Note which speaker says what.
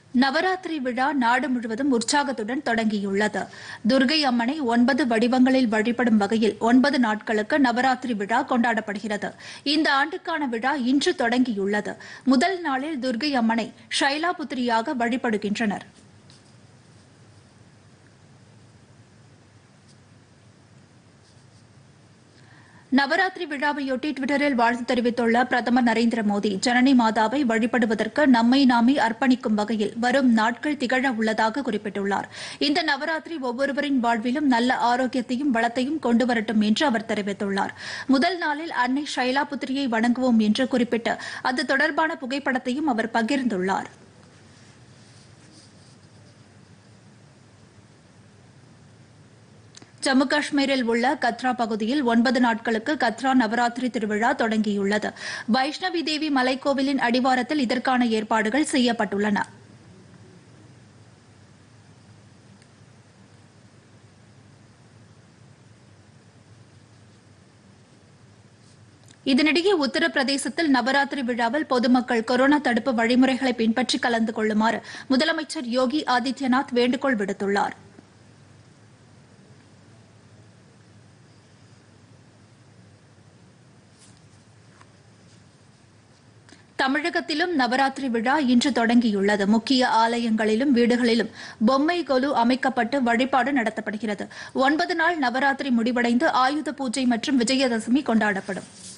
Speaker 1: நவராத்திரி விழா நாடு முழுவதும் உற்சாகத்துடன் தொடங்கியுள்ளது துர்கை அம்மனை ஒன்பது வடிவங்களில் வழிபடும் வகையில் ஒன்பது நாட்களுக்கு நவராத்திரி விழா கொண்டாடப்படுகிறது இந்த ஆண்டுக்கான விழா இன்று தொடங்கியுள்ளது முதல் நாளில் துர்கை அம்மனை ஷைலாபுத்திரியாக வழிபடுகின்றனர் நவராத்திரி விழாவையொட்டி டுவிட்டரில் வாழ்த்து தெரிவித்துள்ள பிரதமர் நரேந்திர மோடி ஜனனி மாதாவை வழிபடுவதற்கு நம்மை நாமே அர்ப்பணிக்கும் வகையில் வரும் நாட்கள் திகழ உள்ளதாக குறிப்பிட்டுள்ளார் இந்த நவராத்திரி ஒவ்வொருவரின் வாழ்விலும் நல்ல ஆரோக்கியத்தையும் வளத்தையும் கொண்டு வரட்டும் என்று அவர் தெரிவித்துள்ளார் முதல் நாளில் அன்னை ஷைலாபுத்திரியை வணங்குவோம் என்று குறிப்பிட்டு அது தொடர்பான புகைப்படத்தையும் அவர் பகிர்ந்துள்ளார் ஜம்மு காஷ்மீரில் உள்ள கத்ரா பகுதியில் ஒன்பது நாட்களுக்கு கத்ரா நவராத்திரி திருவிழா தொடங்கியுள்ளது வைஷ்ணவி தேவி மலைக்கோவிலின் அடிவாரத்தில் இதற்கான ஏற்பாடுகள் செய்யப்பட்டுள்ளன இதனிடையே உத்தரப்பிரதேசத்தில் நவராத்திரி விழாவில் பொதுமக்கள் கொரோனா தடுப்பு வழிமுறைகளை பின்பற்றி கலந்து கொள்ளுமாறு முதலமைச்சர் யோகி ஆதித்யநாத் வேண்டுகோள் விடுத்துள்ளாா் தமிழகத்திலும் நவராத்திரி விழா இன்று தொடங்கியுள்ளது முக்கிய ஆலயங்களிலும் வீடுகளிலும் பொம்மை கொலு அமைக்கப்பட்டு வழிபாடு நடத்தப்படுகிறது ஒன்பது நாள் நவராத்திரி முடிவடைந்து ஆயுத பூஜை மற்றும் விஜயதசமி கொண்டாடப்படும்